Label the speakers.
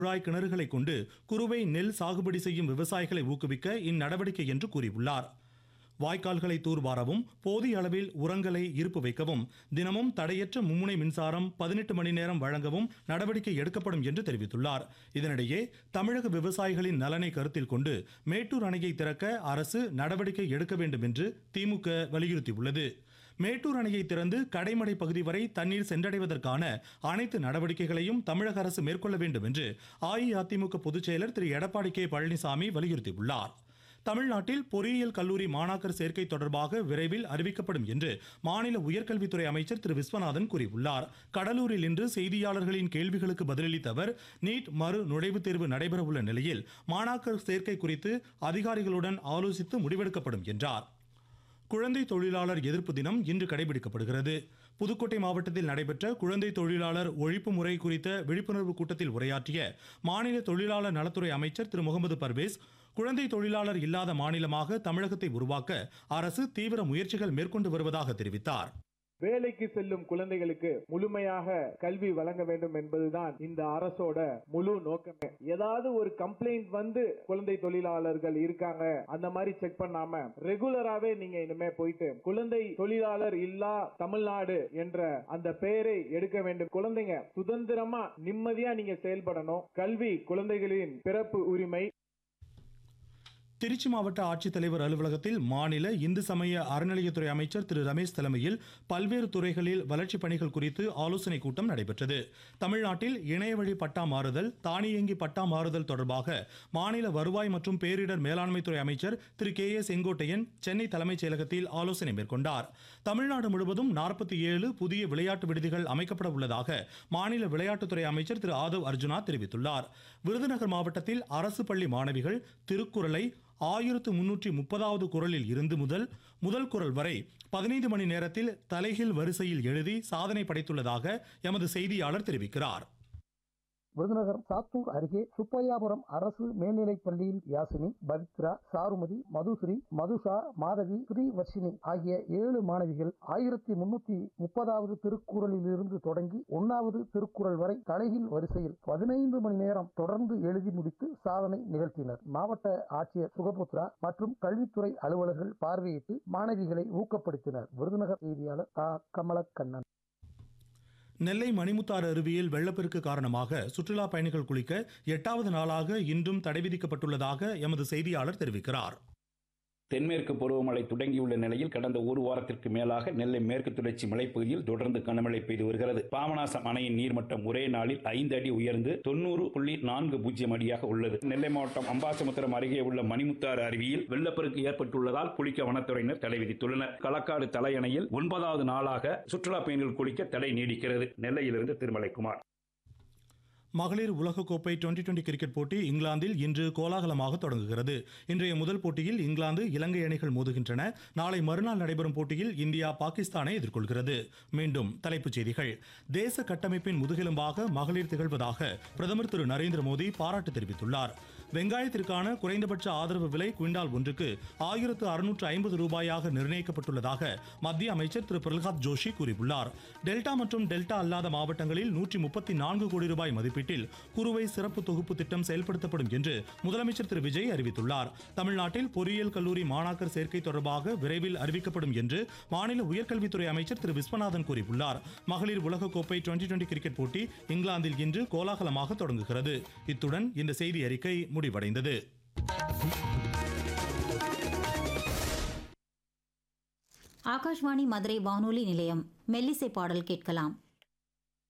Speaker 1: குழாய் கிணறுகளை கொண்டு குறுவை நெல் சாகுபடி செய்யும் விவசாயிகளை ஊக்குவிக்க இந்நடவடிக்கை என்று கூறியுள்ளார் வாய்க்கால்களை தூர்வாரவும் போதிய அளவில் உரங்களை இருப்பு வைக்கவும் தினமும் தடையற்ற மும்முனை மின்சாரம் பதினெட்டு மணி நேரம் வழங்கவும் நடவடிக்கை எடுக்கப்படும் என்று தெரிவித்துள்ளார் இதனிடையே தமிழக விவசாயிகளின் நலனை கருத்தில் கொண்டு மேட்டூர் அணையை திறக்க அரசு நடவடிக்கை எடுக்க வேண்டும் என்று திமுக வலியுறுத்தியுள்ளது மேட்டூர் அணையை திறந்து கடைமடை பகுதி வரை தண்ணீர் சென்றடைவதற்கான அனைத்து நடவடிக்கைகளையும் தமிழக அரசு மேற்கொள்ள வேண்டும் என்று அஇஅதிமுக பொதுச் செயலர் திரு எடப்பாடி கே பழனிசாமி வலியுறுத்தியுள்ளார் தமிழ்நாட்டில் பொறியியல் கல்லூரி மாணாக்கர் சேர்க்கை தொடர்பாக விரைவில் அறிவிக்கப்படும் என்று மாநில உயர்கல்வித்துறை அமைச்சர் திரு விஸ்வநாதன் கூறியுள்ளார் கடலூரில் இன்று செய்தியாளர்களின் கேள்விகளுக்கு பதிலளித்த அவர் நீட் மறு நுழைவுத் தேர்வு நடைபெறவுள்ள நிலையில் மாணாக்கர் சேர்க்கை குறித்து அதிகாரிகளுடன் ஆலோசித்து முடிவெடுக்கப்படும் என்றார் குழந்தை தொழிலாளர் எதிர்ப்பு தினம் இன்று கடைபிடிக்கப்படுகிறது புதுக்கோட்டை மாவட்டத்தில் நடைபெற்ற குழந்தை தொழிலாளர் ஒழிப்பு முறை குறித்த விழிப்புணர்வு கூட்டத்தில் உரையாற்றிய மாநில தொழிலாளர் நலத்துறை அமைச்சர் திரு முகமது பர்வேஸ் குழந்தை தொழிலாளர் இல்லாத மாநிலமாக தமிழகத்தை உருவாக்க அரசு தீவிர முயற்சிகள் மேற்கொண்டு வருவதாக தெரிவித்தார்
Speaker 2: வேலைக்கு செல்லும் குழந்தைகளுக்கு முழுமையாக கல்வி வழங்க வேண்டும் என்பதுதான் இந்த அரசோட முழு நோக்கமே ஏதாவது ஒரு கம்ப்ளைண்ட் வந்து குழந்தை தொழிலாளர்கள் இருக்காங்க அந்த மாதிரி செக் பண்ணாம ரெகுலராவே நீங்க இனிமே போயிட்டு குழந்தை தொழிலாளர் இல்லா தமிழ்நாடு என்ற அந்த பெயரை எடுக்க வேண்டும் குழந்தைங்க சுதந்திரமா நிம்மதியா நீங்க செயல்படணும் கல்வி குழந்தைகளின் பிறப்பு உரிமை
Speaker 1: திருச்சி மாவட்ட ஆட்சித்தலைவர் அலுவலகத்தில் மாநில இந்து சமய அறநிலையத்துறை அமைச்சர் திரு ரமேஷ் தலைமையில் பல்வேறு துறைகளில் வளர்ச்சிப் பணிகள் குறித்து ஆலோசனைக் கூட்டம் நடைபெற்றது தமிழ்நாட்டில் இணையவழி பட்டா மாறுதல் தானியங்கி பட்டா மாறுதல் தொடர்பாக மாநில வருவாய் மற்றும் பேரிடர் மேலாண்மைத்துறை அமைச்சர் திரு கே ஏ செங்கோட்டையன் சென்னை தலைமைச் செயலகத்தில் ஆலோசனை மேற்கொண்டார் தமிழ்நாடு முழுவதும் நாற்பத்தி ஏழு புதிய விளையாட்டு விடுதிகள் அமைக்கப்பட உள்ளதாக மாநில விளையாட்டுத்துறை அமைச்சர் திரு ஆதவ் அர்ஜுனா தெரிவித்துள்ளார் விருதுநகர் மாவட்டத்தில் அரசு பள்ளி மாணவிகள் திருக்குறளை ஆயிரத்து முன்னூற்றி முப்பதாவது குரலில் இருந்து முதல் முதல் குரல் வரை பதினைந்து மணி நேரத்தில் தலைகீழ் வரிசையில் எழுதி சாதனை படைத்துள்ளதாக எமது செய்தியாளர் தெரிவிக்கிறார்
Speaker 3: விருதுநகர் சாத்தூர் அருகே சுப்பையாபுரம் அரசு மேல்நிலைப் பள்ளியில் யாசினி பவித்ரா சாருமதி மதுஸ்ரீ மதுஷா மாதவி ஸ்ரீவர்ஷினி ஆகிய ஏழு மாணவிகள் ஆயிரத்தி முன்னூத்தி முப்பதாவது திருக்குறளிலிருந்து தொடங்கி ஒன்னாவது திருக்குறள் வரை தலைகீழ் வரிசையில் பதினைந்து மணி நேரம் தொடர்ந்து எழுதி முடித்து சாதனை நிகழ்த்தினர் மாவட்ட ஆட்சியர் சுகபுத்ரா மற்றும் கல்வித்துறை அலுவலர்கள் பார்வையிட்டு மாணவிகளை ஊக்கப்படுத்தினர் விருதுநகர் செய்தியாளர் ஆ கமலக்கண்ணன்
Speaker 1: நெல்லை மணிமுத்தாறு அருவியில் வெள்ளப்பெருக்கு காரணமாக சுற்றுலா பயணிகள் குளிக்க எட்டாவது நாளாக இன்றும் தடை விதிக்கப்பட்டுள்ளதாக எமது செய்தியாளர் தெரிவிக்கிறார்
Speaker 4: தென்மேற்கு பருவமழை தொடங்கியுள்ள நிலையில் கடந்த ஒரு வாரத்திற்கு மேலாக நெல்லை மேற்கு தொடர்ச்சி மலைப்பகுதியில் தொடர்ந்து கனமழை பெய்து வருகிறது பாபநாசம் அணையின் நீர்மட்டம் ஒரே நாளில் ஐந்து அடி உயர்ந்து தொண்ணூறு புள்ளி நான்கு பூஜ்ஜியம் அடியாக உள்ளது நெல்லை மாவட்டம் அம்பாசமுத்திரம் அருகே உள்ள மணிமுத்தாறு அருவியில் வெள்ளப்பெருக்கு ஏற்பட்டுள்ளதால் குளிக்க வனத்துறையினர் தடை விதித்துள்ளனர் களக்காடு தலையணையில் ஒன்பதாவது நாளாக சுற்றுலா பயணிகள் குளிக்க தடை நீடிக்கிறது நெல்லையிலிருந்து திருமலைக்குமார்
Speaker 1: மகளிர் உலகக்கோப்பை டுவெண்டி டுவெண்டி கிரிக்கெட் போட்டி இங்கிலாந்தில் இன்று கோலாகலமாக தொடங்குகிறது இன்றைய முதல் போட்டியில் இங்கிலாந்து இலங்கை அணிகள் மோதுகின்றன நாளை மறுநாள் நடைபெறும் போட்டியில் இந்தியா பாகிஸ்தானை எதிர்கொள்கிறது மீண்டும் தலைப்புச் செய்திகள் தேச கட்டமைப்பின் முதுகெலும்பாக மகளிர் திகழ்வதாக பிரதமர் திரு நரேந்திர மோடி பாராட்டு தெரிவித்துள்ளார் வெங்காயத்திற்கான குறைந்தபட்ச ஆதரவு விலை குவிண்டால் ஒன்றுக்கு ஆயிரத்து அறுநூற்று ஐம்பது ரூபாயாக நிர்ணயிக்கப்பட்டுள்ளதாக மத்திய அமைச்சர் திரு பிரகலாத் ஜோஷி கூறியுள்ளார் டெல்டா மற்றும் டெல்டா அல்லாத மாவட்டங்களில் நூற்றி முப்பத்தி நான்கு கோடி ரூபாய் மதிப்பீட்டில் குறுவை சிறப்பு தொகுப்பு திட்டம் செயல்படுத்தப்படும் என்று முதலமைச்சர் திரு விஜய் அறிவித்துள்ளார் தமிழ்நாட்டில் பொறியியல் கல்லூரி மாணாக்கர் சேர்க்கை தொடர்பாக விரைவில் அறிவிக்கப்படும் என்று மாநில உயர்கல்வித்துறை அமைச்சர் திரு விஸ்வநாதன் கூறியுள்ளார் மகளிர் உலகக்கோப்பை டுவெண்டி டுவெண்டி கிரிக்கெட் போட்டி இங்கிலாந்தில் இன்று கோலாகலமாக தொடங்குகிறது இத்துடன் இந்த செய்தி அறிக்கை முடிவடைந்தது
Speaker 5: ஆகாஷ்வாணி மதுரை வானொலி நிலையம் மெல்லிசை பாடல் கேட்கலாம்